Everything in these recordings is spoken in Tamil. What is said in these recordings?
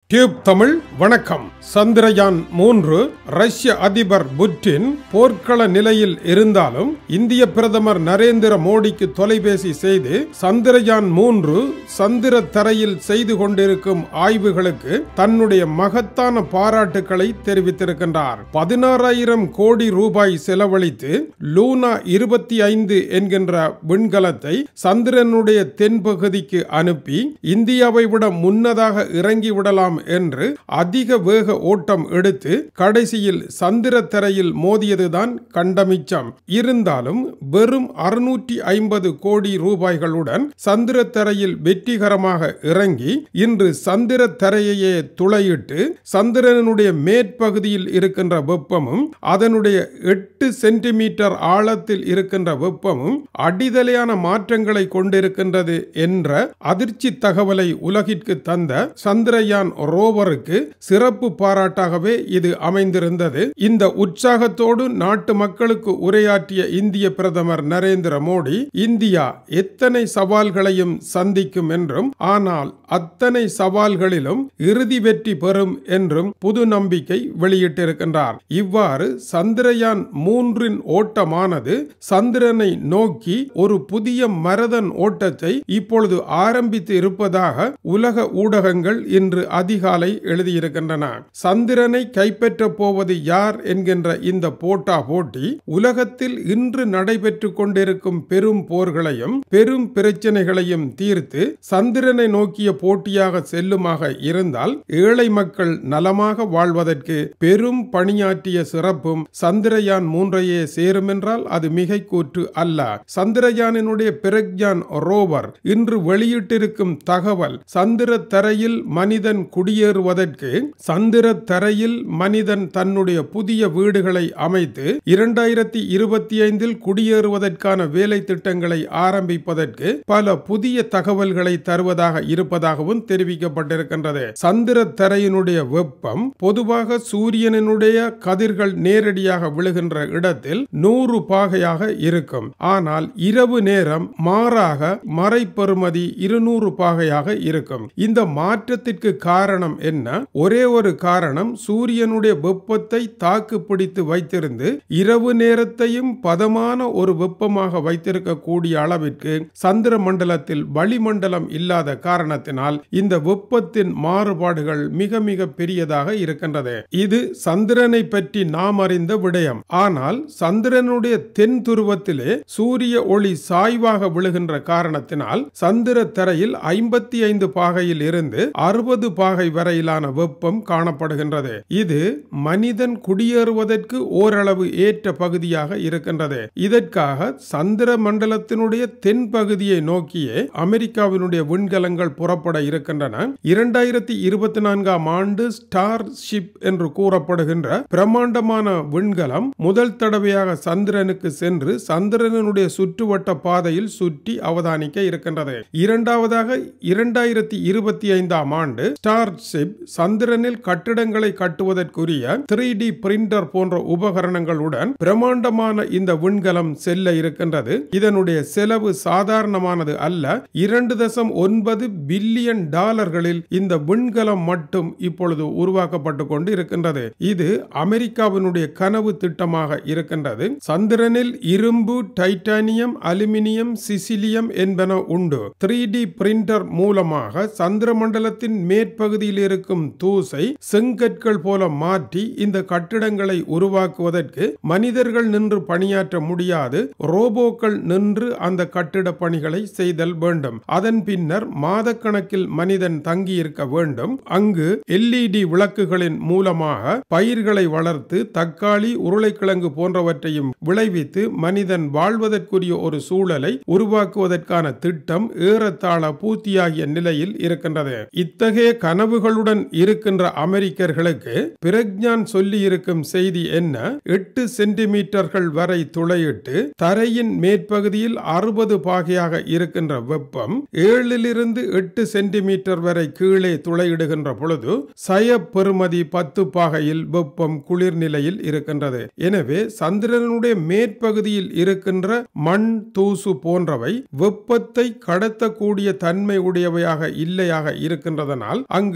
டியூப் தமிழ் வணக்கம் சந்திரயான் மூன்று ரஷ்ய அதிபர் புட்டின் போர்க்கள நிலையில் இருந்தாலும் இந்திய பிரதமர் நரேந்திர மோடிக்கு தொலைபேசி செய்து சந்திரயான் மூன்று சந்திர தரையில் செய்து கொண்டிருக்கும் ஆய்வுகளுக்கு தன்னுடைய மகத்தான பாராட்டுக்களை தெரிவித்திருக்கின்றார் பதினாறாயிரம் கோடி ரூபாய் செலவழித்து லூனா இருபத்தி ஐந்து என்கின்ற விண்கலத்தை சந்திரனுடைய தென்பகுதிக்கு அனுப்பி இந்தியாவை விட முன்னதாக இறங்கி விடலாம் என்று அதிக வேக ஓட்டம் எடுத்து கடைசியில் சந்திர தரையில் மோதியதுதான் கண்டமிச்சம் இருந்தாலும் வெறும் அறுநூற்றி ஐம்பது கோடி ரூபாய்களுடன் சந்திர தரையில் வெற்றிகரமாக இறங்கி இன்று சந்திர தரையையே துளையிட்டு சந்திரனுடைய மேற்பகுதியில் இருக்கின்ற வெப்பமும் அதனுடைய எட்டு சென்டிமீட்டர் ஆழத்தில் இருக்கின்ற வெப்பமும் அடிதலையான மாற்றங்களை கொண்டிருக்கின்றது என்ற அதிர்ச்சி தகவலை உலகிற்கு தந்த சந்திரயான் ரோவருக்கு சிறப்பு பாராட்டாகவே இது அமைந்திருந்தது இந்த உற்சாகத்தோடு நாட்டு மக்களுக்கு உரையாற்றிய இந்திய பிரதமர் நரேந்திர மோடி இந்தியா எத்தனை சவால்களையும் சந்திக்கும் என்றும் ஆனால் அத்தனை சவால்களிலும் இறுதி வெற்றி பெறும் என்றும் புது நம்பிக்கை வெளியிட்டிருக்கின்றார் இவ்வாறு சந்திரயான் மூன்றின் ஓட்டமானது சந்திரனை நோக்கி ஒரு புதிய மரதன் ஓட்டத்தை இப்பொழுது ஆரம்பித்து இருப்பதாக உலக ஊடகங்கள் இன்று அதிகாலை எழுதியிருக்கின்றன சந்திரனை கைப்பற்ற போவது யார் என்கின்ற இந்த போட்டா போட்டி உலகத்தில் இன்று நடைபெற்றுக் கொண்டிருக்கும் பெரும் போர்களையும் பெரும் பிரச்சனைகளையும் தீர்த்து சந்திரனை நோக்கிய போட்டியாக செல்லுமாக இருந்தால் ஏழை மக்கள் நலமாக வாழ்வதற்கு பெரும் பணியாற்றிய சிறப்பும் சந்திரயான் மூன்றையே சேரும் என்றால் அது மிகை கூற்று அல்ல சந்திரயானினுடைய பிரக்யான் ரோவர் இன்று வெளியிட்டிருக்கும் தகவல் சந்திர தரையில் மனிதன் குடியேறுவதற்கு சந்திர தரையில் மனிதன் தன்னுடைய புதிய வீடுகளை அமைத்து இரண்டாயிரத்தி இருபத்தி ஐந்தில் குடியேறுவதற்கான வேலை திட்டங்களை ஆரம்பிப்பதற்கு பல புதிய தகவல்களை தருவதாக இருப்பதாகவும் தெரிவிக்கப்பட்டிருக்கின்றது சந்திர தரையினுடைய வெப்பம் பொதுவாக சூரியனினுடைய கதிர்கள் நேரடியாக விழுகின்ற இடத்தில் நூறு பாகையாக இருக்கும் ஆனால் இரவு நேரம் மாறாக மறைப்பெறுமதி இருநூறு பாகையாக இருக்கும் இந்த மாற்றத்திற்கு காரணம் என்ன ஒரே ஒரு காரணம் சூரியனுடைய வெப்பத்தை தாக்கு பிடித்து வைத்திருந்து இரவு நேரத்தையும் பதமான ஒரு வெப்பமாக வைத்திருக்கக்கூடிய அளவிற்கு சந்திர மண்டலத்தில் வளிமண்டலம் இல்லாத காரணத்தினால் இந்த வெப்பத்தின் மாறுபாடுகள் மிக மிக பெரியதாக இருக்கின்றது இது சந்திரனை பற்றி நாம் அறிந்த விடயம் ஆனால் சந்திரனுடைய தென் துருவத்திலே சூரிய ஒளி சாய்வாக விழுகின்ற காரணத்தினால் சந்திர தரையில் ஐம்பத்தி ஐந்து பாகையில் இருந்து அறுபது பாகை வரையிலான வெப்பம் காணப்படுகின்றது இது மனிதன் குடியேறுவதற்கு ஓரளவு ஏற்ற பகுதியாக இருக்கின்றது இதற்காக சந்திர மண்டலத்தினுடைய தென் பகுதியை நோக்கியே அமெரிக்காவினுடைய விண்கலங்கள் புறப்பட இருக்கின்றன இரண்டாயிரத்தி இருபத்தி நான்காம் ஆண்டு ஸ்டார் ஷிப் என்று கூறப்படுகின்ற பிரம்மாண்டமான விண்கலம் முதல் தடவையாக சந்திரனுக்கு சென்று சந்திரனுடைய சுற்றுவட்ட பாதையில் சுற்றி அவதானிக்க இருக்கின்றது இரண்டாவதாக இரண்டாயிரத்தி இருபத்தி ஐந்தாம் ஆண்டு ஸ்டார் ஷிப் சந்திரனில் கட்டிடங்களை கட்டுவதற்குரிய த்ரீ டி பிரிண்டர் போன்ற உபகரணங்களுடன் பிரம்மாண்டமான இந்த விண்கலம் செல்ல இருக்கின்றது இதனுடைய செலவு சாதாரணமானது அல்ல இரண்டு தசம் ஒன்பது பில்லியன் டாலர்களில் இந்த விண்கலம் மட்டும் இப்பொழுது உருவாக்கப்பட்டு கொண்டு இருக்கின்றது இது அமெரிக்காவினுடைய கனவு திட்டமாக இருக்கின்றது சந்திரனில் இரும்பு டைட்டானியம் அலுமினியம் சிசிலியம் என்பன உண்டு த்ரீ டி பிரிண்டர் மூலமாக சந்திர மண்டலத்தின் மேற்பகுதியில் இருக்கும் தூசை செங்கற்கள் போல மாற்றி இந்த கட்டிடங்களை உருவாக்குவதற்கு மனிதர்கள் நின்று பணியாற்ற முடியாது ரோபோக்கள் நின்று அந்த கட்டிட பணிகளை செய்தல் வேண்டும் அதன் பின்னர் மாதக்கணக்கில் மனிதன் தங்கி இருக்க வேண்டும் அங்கு எல்இடி விளக்குகளின் மூலமாக பயிர்களை வளர்த்து தக்காளி உருளைக்கிழங்கு போன்றவற்றையும் விளைவித்து மனிதன் வாழ்வதற்குரிய ஒரு சூழலை உருவாக்குவதற்கான திட்டம் ஏறத்தாழ பூர்த்தியாகிய நிலையில் இருக்கின்றது இத்தகைய கனவுகளுடன் இருக்கின்ற அமெரிக்கர்களுக்கு பிரக்ஞான் சொல்லி இருக்கும் செய்தி என்ன எட்டு சென்டிமீட்டர்கள் வரை துளையிட்டு தரையின் மேற்பகுதியில் அறுபது பாகையாக இருக்கின்ற வெப்பம் ஏழிலிருந்து எட்டு சென்டிமீட்டர் வரை கீழே துளையிடுகின்ற பொழுது சய பெறுமதி பத்து பாகையில் வெப்பம் குளிர் நிலையில் இருக்கின்றது எனவே சந்திரனுடைய மேற்பகுதியில் இருக்கின்ற மண் தூசு போன்றவை வெப்பத்தை கடத்தக்கூடிய தன்மை உடையவையாக இல்லையாக இருக்கின்றதனால் அங்கு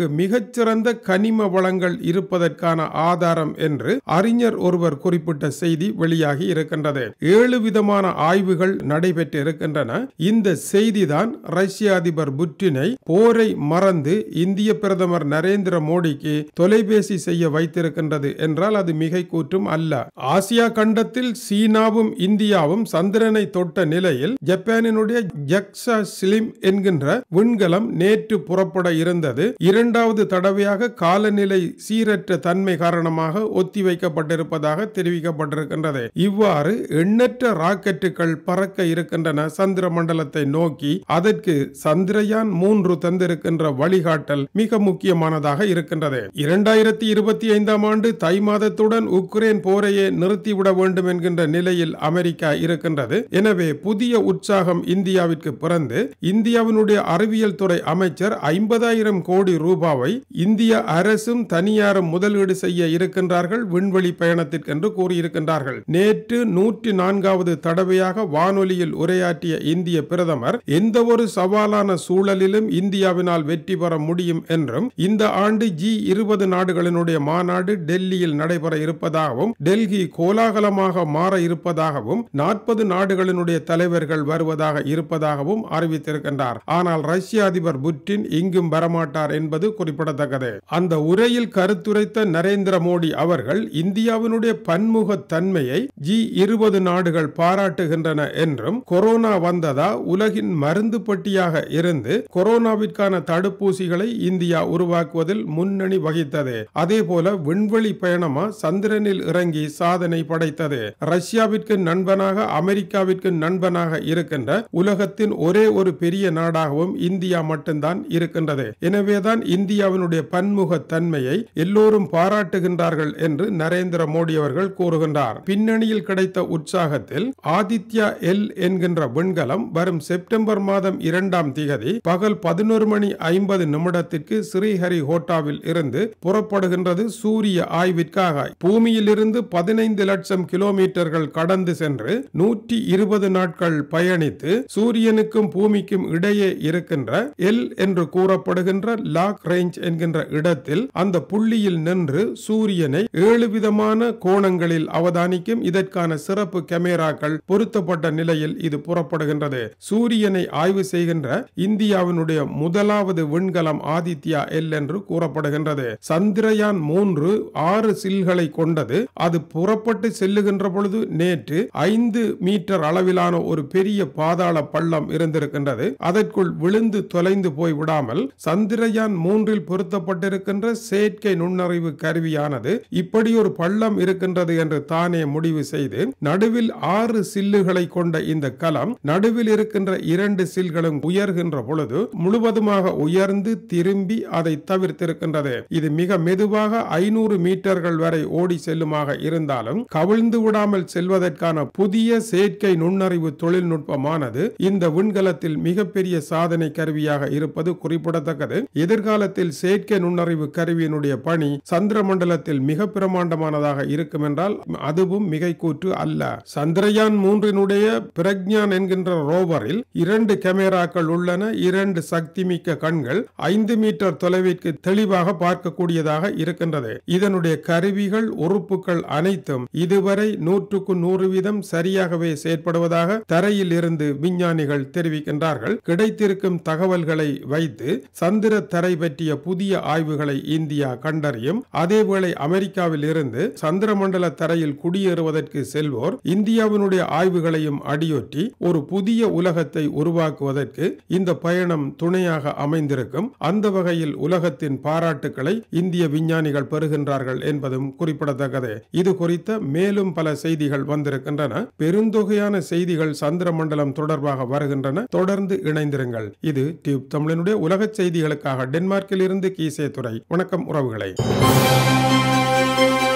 அங்கு மிகச்சிறந்த கனிம வளங்கள் இருப்பதற்கான ஆதாரம் என்று அறிஞர் ஒருவர் குறிப்பிட்ட செய்தி வெளியாகி இருக்கின்றது ஏழு விதமான ஆய்வுகள் நடைபெற்று இருக்கின்றன இந்த செய்திதான் ரஷ்ய அதிபர் புட்டினை போரை மறந்து இந்திய பிரதமர் நரேந்திர மோடிக்கு தொலைபேசி செய்ய வைத்திருக்கின்றது என்றால் அது மிகை கூற்றும் அல்ல ஆசியா கண்டத்தில் சீனாவும் இந்தியாவும் சந்திரனை தொட்ட நிலையில் ஜப்பானினுடைய ஜக்ஸா ஸ்லிம் என்கின்ற விண்கலம் நேற்று புறப்பட இருந்தது இரண்டாவது தடவையாக காலநிலை சீரற்ற தன்மை காரணமாக ஒத்திவைக்கப்பட்டிருப்பதாக தெரிவிக்கப்பட்டிருக்கின்றது இவ்வாறு எண்ணற்ற ராக்கெட்டுகள் பறக்க இருக்கின்றன சந்திர மண்டலத்தை நோக்கி அதற்கு சந்திரயான் மூன்று தந்திருக்கின்ற வழிகாட்டல் மிக முக்கியமானதாக இருக்கின்றது இரண்டாயிரத்தி இருபத்தி ஐந்தாம் ஆண்டு தை மாதத்துடன் உக்ரைன் போரையே நிறுத்திவிட வேண்டும் என்கின்ற நிலையில் அமெரிக்கா இருக்கின்றது எனவே புதிய உற்சாகம் இந்தியாவிற்கு பிறந்து இந்தியாவினுடைய அறிவியல் துறை அமைச்சர் ஐம்பதாயிரம் கோடி ரூபாவை இந்திய அரசும் தனியாரும் முதலீடு செய்ய இருக்கின்றார்கள் விண்வெளி பயணத்திற்கென்று கூறியிருக்கின்றார்கள் நேற்று நூற்றி நான்காவது தடவையாக வானொலியில் உரையாற்றிய இந்திய பிரதமர் எந்த ஒரு சவாலான சூழலிலும் இந்தியாவினால் வெற்றி பெற முடியும் என்றும் இந்த ஆண்டு ஜி இருபது நாடுகளினுடைய மாநாடு டெல்லியில் நடைபெற இருப்பதாகவும் டெல்லி கோலாகலமாக மாற இருப்பதாகவும் நாற்பது நாடுகளினுடைய தலைவர்கள் வருவதாக இருப்பதாகவும் அறிவித்திருக்கின்றார் ஆனால் ரஷ்ய அதிபர் புட்டின் இங்கும் வரமாட்டார் என்பது குறிப்பிடத்தக்கது அந்த உரையில் கருத்துரைத்த நரேந்திர மோடி அவர்கள் இந்தியாவினுடைய பன்முக தன்மையை ஜி இருபது நாடுகள் பாராட்டுகின்றன என்றும் கொரோனா வந்ததா உலகின் மருந்து பட்டியாக இருந்து கொரோனாவிற்கான தடுப்பூசிகளை இந்தியா உருவாக்குவதில் முன்னணி வகித்தது அதே போல விண்வெளி பயணமா சந்திரனில் இறங்கி சாதனை படைத்தது ரஷ்யாவிற்கு நண்பனாக அமெரிக்காவிற்கு நண்பனாக இருக்கின்ற உலகத்தின் ஒரே ஒரு பெரிய நாடாகவும் இந்தியா மட்டும்தான் இருக்கின்றது எனவேதான் இந்தியாவினுடைய பன்முக தன்மையை எல்லோரும் பாராட்டுகின்றார்கள் என்று நரேந்திர மோடி அவர்கள் கூறுகின்றார் பின்னணியில் கிடைத்த உற்சாகத்தில் ஆதித்யா எல் என்கின்ற விண்கலம் வரும் செப்டம்பர் மாதம் இரண்டாம் திகதி பகல் பதினோரு மணி ஐம்பது நிமிடத்திற்கு ஸ்ரீஹரிகோட்டாவில் இருந்து புறப்படுகின்றது சூரிய ஆய்விற்காக பூமியில் இருந்து பதினைந்து லட்சம் கிலோமீட்டர்கள் கடந்து சென்று நூற்றி இருபது நாட்கள் பயணித்து சூரியனுக்கும் பூமிக்கும் இடையே இருக்கின்ற எல் என்று கூறப்படுகின்ற லாக் ரேஞ்ச் என்கின்ற இடத்தில் அந்த புள்ளியில் நின்று சூரியனை ஏழு விதமான கோணங்களில் அவதானிக்கும் இதற்கான சிறப்பு கேமராக்கள் பொருத்தப்பட்ட நிலையில் இது புறப்படுகின்றது சூரியனை ஆய்வு செய்கின்ற இந்தியாவினுடைய முதலாவது விண்கலம் ஆதித்யா எல் என்று கூறப்படுகின்றது சந்திரயான் மூன்று ஆறு சில்களை கொண்டது அது புறப்பட்டு செல்லுகின்ற பொழுது நேற்று ஐந்து மீட்டர் அளவிலான ஒரு பெரிய பாதாள பள்ளம் இருந்திருக்கின்றது அதற்குள் விழுந்து தொலைந்து போய் விடாமல் சந்திரயான் மூன்றில் பொருத்தப்பட்டிருக்கின்ற செயற்கை நுண்ணறிவு கருவியானது இப்படி ஒரு பள்ளம் இருக்கின்றது என்று தானே முடிவு செய்து நடுவில் ஆறு சில்லுகளை கொண்ட இந்த கலம் நடுவில் இருக்கின்ற இரண்டு சில்களும் உயர்கின்ற பொழுது முழுவதுமாக உயர்ந்து திரும்பி அதை தவிர்த்திருக்கின்றது இது மிக மெதுவாக ஐநூறு மீட்டர்கள் வரை ஓடி செல்லுமாக இருந்தாலும் கவிழ்ந்து விடாமல் செல்வதற்கான புதிய செயற்கை நுண்ணறிவு தொழில்நுட்பமானது இந்த விண்கலத்தில் மிகப்பெரிய சாதனை கருவியாக இருப்பது குறிப்பிடத்தக்கது எதிர்காலத்தில் செயற்கை நுண்ணறிவு கருவியினுடைய பணி சந்திர மண்டலத்தில் மிக பிரமாண்டமானதாக இருக்கும் என்றால் அதுவும் மிகை கூற்று அல்ல சந்திரயான் மூன்றினுடைய பிரக்ஞான் என்கின்ற ரோவரில் இரண்டு கேமராக்கள் உள்ளன இரண்டு சக்தி மிக்க கண்கள் ஐந்து மீட்டர் தொலைவிற்கு தெளிவாக பார்க்கக்கூடியதாக இருக்கின்றது இதனுடைய கருவிகள் உறுப்புகள் அனைத்தும் இதுவரை நூற்றுக்கு நூறு வீதம் சரியாகவே செயற்படுவதாக தரையில் இருந்து விஞ்ஞானிகள் தெரிவிக்கின்றார்கள் கிடைத்திருக்கும் தகவல்களை வைத்து சந்திர தரை பற்றிய புதிய ஆய்வுகளை இந்தியா கண்டறியும் அதேவேளை அமெரிக்காவில் இருந்து சந்திரமண்டல தரையில் குடியேறுவதற்கு செல்வோர் இந்தியாவினுடைய ஆய்வுகளையும் அடியொற்றி ஒரு புதிய உலகத்தை உருவாக்குவதற்கு இந்த பயணம் துணையாக அமைந்திருக்கும் அந்த வகையில் உலகத்தின் பாராட்டுக்களை இந்திய விஞ்ஞானிகள் பெறுகின்றார்கள் என்பதும் குறிப்பிடத்தக்கது இது குறித்த மேலும் பல செய்திகள் வந்திருக்கின்றன பெருந்தொகையான செய்திகள் சந்திர மண்டலம் தொடர்பாக வருகின்றன தொடர்ந்து இணைந்திருங்கள் இது டியூப் தமிழனுடைய உலக செய்திகளுக்காக டென்மார்க்கில் இருந்து கீசே துறை வணக்கம் உறவுகளை